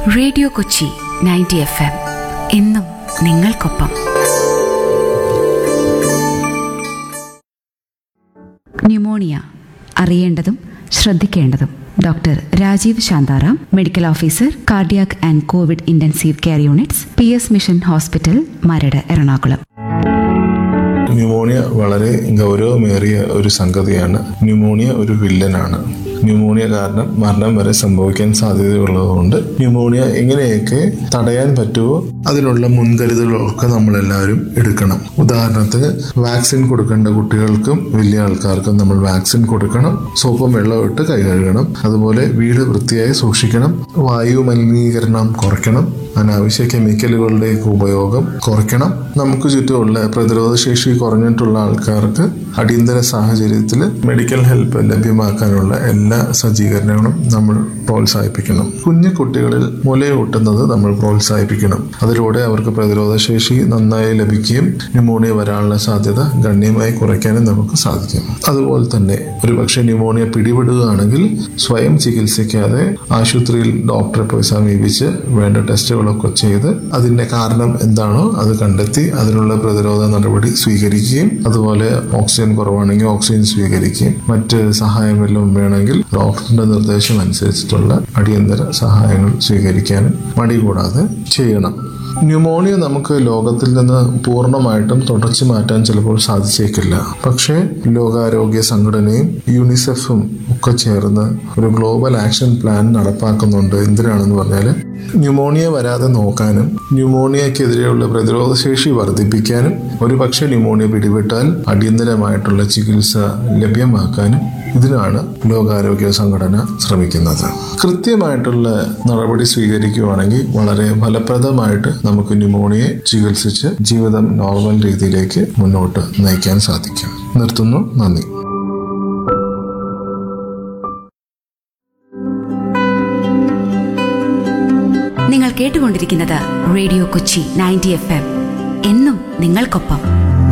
radio Kochi ninety F M എന്നും നിങ്ങൾക്കൊപ്പം pneumonia അറിയേണ്ടതും ശ്രദ്ധിക്കേണ്ടതും doctor Rajeev Shantaram medical officer cardiac and COVID intensive care units P S mission hospital Maradu Ernakulam pneumonia വളരെ ഗൗരവമേറിയ ഒരു സംഗതിയാണ് ന്യൂമോണിയ ഒരു വില്ലനാണ് ന്യൂമോണിയ കാരണം മരണം വരെ സംഭവിക്കാൻ സാധ്യതയുള്ളതുകൊണ്ട് ന്യൂമോണിയ എങ്ങനെയൊക്കെ തടയാൻ പറ്റുമോ അതിനുള്ള മുൻകരുതലുകളൊക്കെ നമ്മളെല്ലാവരും എടുക്കണം ഉദാഹരണത്തിന് വാക്സിൻ കൊടുക്കേണ്ട കുട്ടികൾക്കും വലിയ ആൾക്കാർക്കും നമ്മൾ വാക്സിൻ കൊടുക്കണം സോപ്പും വെള്ളവും ഇട്ട് കൈ കഴുകണം അതുപോലെ വീട് വൃത്തിയായി സൂക്ഷിക്കണം വായു മലിനീകരണം കുറയ്ക്കണം അനാവശ്യ കെമിക്കലുകളുടെ ഉപയോഗം കുറയ്ക്കണം നമുക്ക് ചുറ്റുമുള്ള പ്രതിരോധ ശേഷി കുറഞ്ഞിട്ടുള്ള ആൾക്കാർക്ക് അടിയന്തര സാഹചര്യത്തിൽ മെഡിക്കൽ ഹെൽപ്പ് ലഭ്യമാക്കാനുള്ള എല്ലാ സജ്ജീകരണങ്ങളും നമ്മൾ പ്രോത്സാഹിപ്പിക്കണം കുഞ്ഞു കുട്ടികളിൽ മുലയൂട്ടുന്നത് നമ്മൾ പ്രോത്സാഹിപ്പിക്കണം അതിലൂടെ അവർക്ക് പ്രതിരോധ ശേഷി നന്നായി ലഭിക്കുകയും ന്യൂമോണിയ വരാനുള്ള സാധ്യത ഗണ്യമായി കുറയ്ക്കാനും നമുക്ക് സാധിക്കും അതുപോലെ തന്നെ ഒരുപക്ഷെ ന്യൂമോണിയ പിടിപെടുകയാണെങ്കിൽ സ്വയം ചികിത്സിക്കാതെ ആശുപത്രിയിൽ ഡോക്ടറെ പോയി സമീപിച്ച് വേണ്ട ടെസ്റ്റുകളൊക്കെ ചെയ്ത് അതിന്റെ കാരണം എന്താണോ അത് കണ്ടെത്തി അതിനുള്ള പ്രതിരോധ നടപടി സ്വീകരിക്കുകയും അതുപോലെ ഓക്സിജൻ കുറവാണെങ്കിൽ ഓക്സിജൻ സ്വീകരിക്കുകയും മറ്റ് സഹായം വല്ലതും വേണമെങ്കിൽ ഡോക്ടറിന്റെ നിർദ്ദേശം അനുസരിച്ചിട്ടുള്ള അടിയന്തര സഹായങ്ങൾ സ്വീകരിക്കാനും മടി കൂടാതെ ചെയ്യണം ന്യൂമോണിയ നമുക്ക് ലോകത്തിൽ നിന്ന് പൂർണ്ണമായിട്ടും തുടച്ചു മാറ്റാൻ ചിലപ്പോൾ സാധിച്ചേക്കില്ല പക്ഷേ ലോകാരോഗ്യ സംഘടനയും യൂണിസെഫും ഒക്കെ ചേർന്ന് ഒരു ഗ്ലോബൽ ആക്ഷൻ പ്ലാൻ നടപ്പാക്കുന്നുണ്ട് എന്തിനാണെന്ന് പറഞ്ഞാൽ ന്യൂമോണിയ വരാതെ നോക്കാനും ന്യൂമോണിയക്കെതിരെയുള്ള പ്രതിരോധ ശേഷി വർദ്ധിപ്പിക്കാനും ഒരുപക്ഷെ ന്യൂമോണിയ പിടിപെട്ടാൽ അടിയന്തരമായിട്ടുള്ള ചികിത്സ ലഭ്യമാക്കാനും ഇതിനാണ് ലോകാരോഗ്യ സംഘടന ശ്രമിക്കുന്നത് കൃത്യമായിട്ടുള്ള നടപടി സ്വീകരിക്കുകയാണെങ്കിൽ വളരെ ഫലപ്രദമായിട്ട് നമുക്ക് ന്യൂമോണിയെ ചികിത്സിച്ച് ജീവിതം നോർമൽ രീതിയിലേക്ക് മുന്നോട്ട് നയിക്കാൻ സാധിക്കും നിർത്തുന്നു നന്ദി നിങ്ങൾ കേട്ടുകൊണ്ടിരിക്കുന്നത് radio Kochi ninety F M എന്നും നിങ്ങൾക്കൊപ്പം